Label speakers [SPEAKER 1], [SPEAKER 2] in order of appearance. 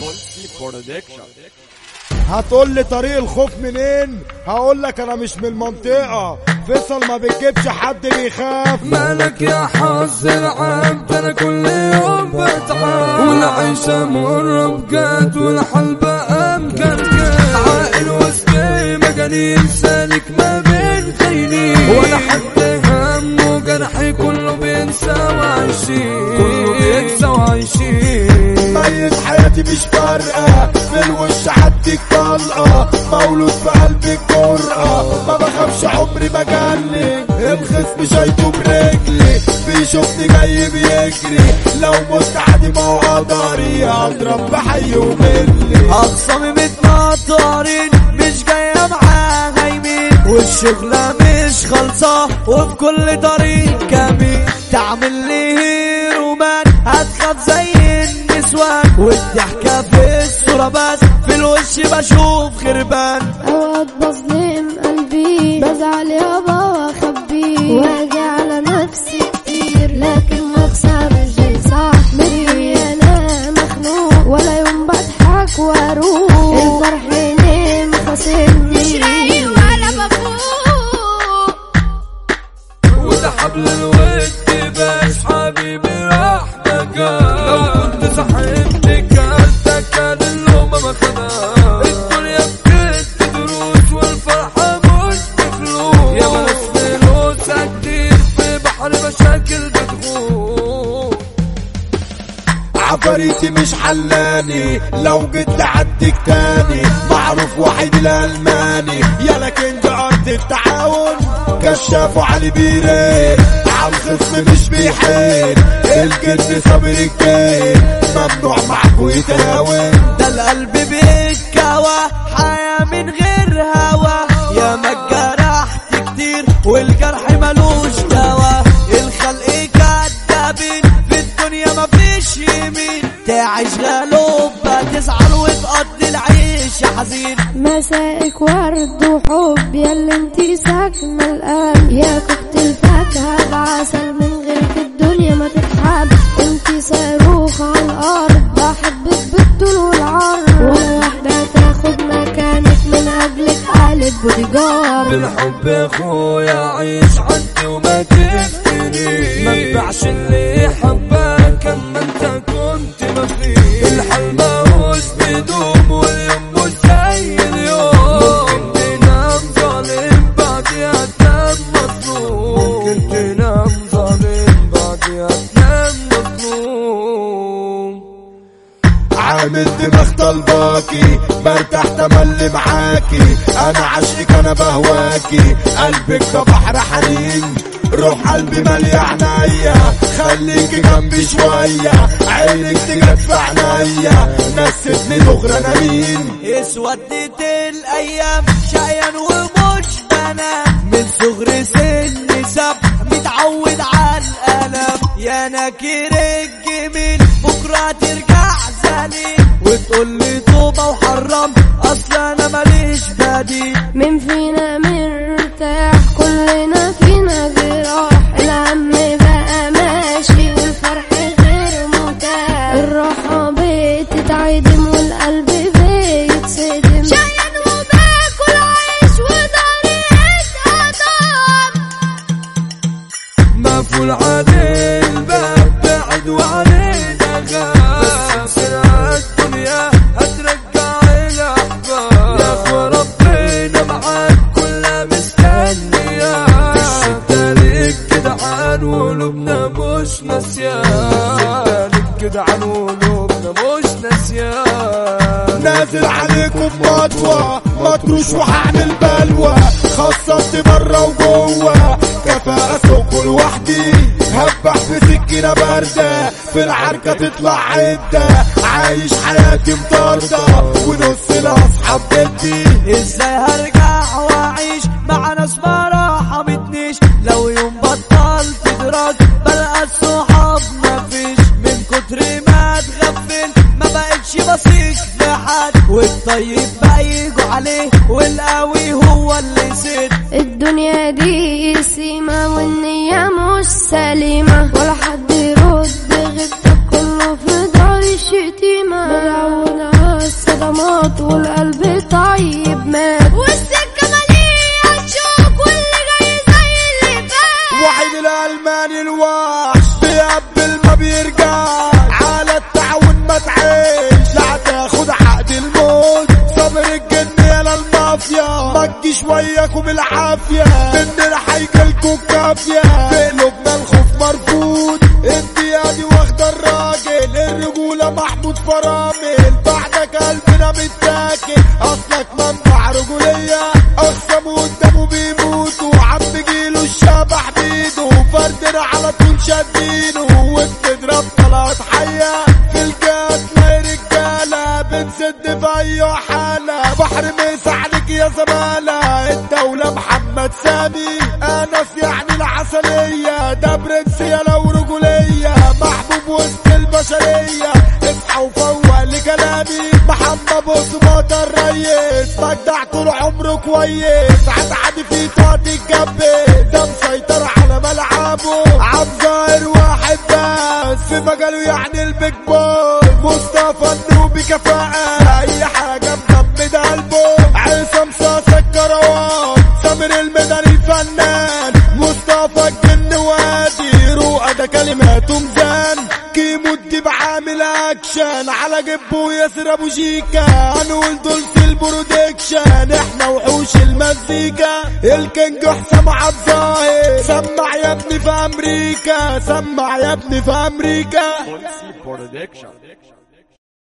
[SPEAKER 1] هتقول لي طريق الخوف منين هقول لك انا مش من المنطقة فيصل ما بتجيبش حد بيخاف
[SPEAKER 2] مالك يا حظ العبد انا كل يوم بتعب والعيشة مرة بجد والحل بقى مكركب عاقل وسطي مجانين سالك ما بين خينين ولا حد همه جرحي كله بينسى وعايشين كله بينسى وعايشين
[SPEAKER 1] ميت حياتي مش فارقة في الوش حدك طلقة مولود في قلبي الجرأة ما بخافش عمري ما جالي الخصم شايفه برجلي بيشوفني جاي بيجري لو مت عادي ما هو قدري اضرب بحي وملي
[SPEAKER 2] أقسامي متنطرين مش جاية معاها يمين والشغلة مش خالصة وفي كل طريق كمين تعمل لي هيرومان هتخاف زي النسوان والضحكة في الصورة بس في الوش بشوف خربان
[SPEAKER 3] اوقات بظلم قلبي بزعل يابا واخبيه واجي على نفسي كتير لكن مخسر مش صاحبي انا مخنوق ولا يوم بضحك واروح الفرح نام خاصمني ولا بفوق
[SPEAKER 2] وده حبل الود باش حبيبي راح مكان لو كنت صاحبني كان ده كان اللومة ما خدها الدنيا بجد دروس والفرحة مش بفلوس يا بلاش فلوسها كتير في بحر مشاكل بتغوص
[SPEAKER 1] عفاريتي مش حلاني لو جيت لعدك تاني معروف واحد الالماني يا لكن دي ارض التعاون كشاف وعلي بيرين عالخصم مش بيحين الجن صابر الجين ممنوع معكو يتهاون
[SPEAKER 2] ده القلب بيتكوى حياة من غير هوا يا ما اتجرحت كتير والجرح ملوش دوا الخلق كدابين في الدنيا مفيش يمين تعيش غلوبة تزعل وتقضي العيش يا حزين
[SPEAKER 3] مسائك ورد وحب ياللي انتي ساكنة القلب يا كوكت الفاكهة بعسل من غيرك الدنيا ما تتحب انتي صاروخ على الارض بحبك بالطول والعرض ولا واحدة تاخد مكانك من قبلك قالت بوديجارد
[SPEAKER 2] بالحب يا اخويا عيش عدي وما تفتري ما تبيعش اللي حبك اما انت كنت مفيش الحل ماهوش بيدوم واليوم مش زي اليوم ممكن تنام ظالم بعدها تنام مظلوم ممكن تنام ظالم بعدها تنام مظلوم
[SPEAKER 1] عامل دماغ طلباكي برتاح تملي معاكي انا عشقك انا بهواكي قلبك ده بحر حنين روح قلبي مالي عينيا خليكي جنبي شوية عينك تجد في عينيا نستني دغري انا مين
[SPEAKER 2] اسودت الايام شقيان ومش بنام من صغر سن سب متعود على الالم يا ناكر الجميل بكره ترجع زليل وتقول لي توبه وحرام اصلا انا ماليش بديل
[SPEAKER 3] مين فينا مرتاح كلنا فينا جراح الهم بقى ماشي والفرح غير متاح الراحة بتتعدم والقلب بيتصدم شقيان وباكل عيش وداري اتقطم
[SPEAKER 2] مقفول عليه الباب بعد وعلينا غاب بس بسرعة الدنيا هترجع الأحباب يا أخوة ربنا معاك كلها مستنية الشدة ليك جدعان وقلوبنا مش ناسيان الشدة ليك جدعان وقلوبنا مش ناسيان
[SPEAKER 1] نازل عليكم مطوة مطروش وهعمل بلوى خصصت برا وجوه كفاءة سوق لوحدي هبح بسكينة باردة في العركة تطلع عدة عايش حياتي مطاردة ونص لأصحاب جدي
[SPEAKER 2] ازاي هرجع واعيش مع ناس ما رحمتنيش لو يوم بطلت دراج بلقى الصحاب مفيش من كتر ما اتغفل ما بقتش بثيق في حد والطيب بقى يجوا عليه والقوي هو اللي سد
[SPEAKER 3] الدنيا دي سيمة والنية مش سليمة ولا حد يرد غيبتك كله في دار الشتيمة بدعونا صوت والقلب طيب مات والسكة مليئة شوك واللي جاي زي اللي فات
[SPEAKER 1] وحيد الالماني الوحش بيقبل ما بيرجع على التعاون ما تعيش لا تاخد عقد الموت صبر الجن يا المافيا ما تجيش وياكوا بالعافية مننا هيجيلكوا كافية في قلوبنا الخوف مرفوض الدقيقة دي واخدة الراجل الرجولة محمود فرامل بعدك قلبنا متاكل اصلك منبع رجولية اقسم قدامه بيموتوا عم جيله الشبح بيده فردنا على طول شادينه وبتضرب طلعت حية في الجات لا رجالة بنسد في اي حالة بحر ميس عليك يا زمالة الدولة محمد سامي انس يعني العسلية ده برنس يا لو رجولية محبوب وسط البشرية اصحى وفوق لكلامي محمد بصمات الريس مجدع طول عمره كويس عاد عادي في طاقة الجنب ده مسيطر على ملعبه عم ظاهر واحد بس في مجاله يعني البيج بوي مصطفى النوبي كفاءة اي حاجة مجمد قلبه عصام صاصة الكروان سامر المدني الفنان مصطفى الجن وادي رؤى ده كلماته ميزان كيمو الديب عامل اكشن على جبه ياسر ابو شيكا هنقول دول في البرودكشن احنا وحوش المزيكا الكينج حسام عبد الظاهر سمع يا ابني في امريكا سمع يا ابني في امريكا
[SPEAKER 4] Production.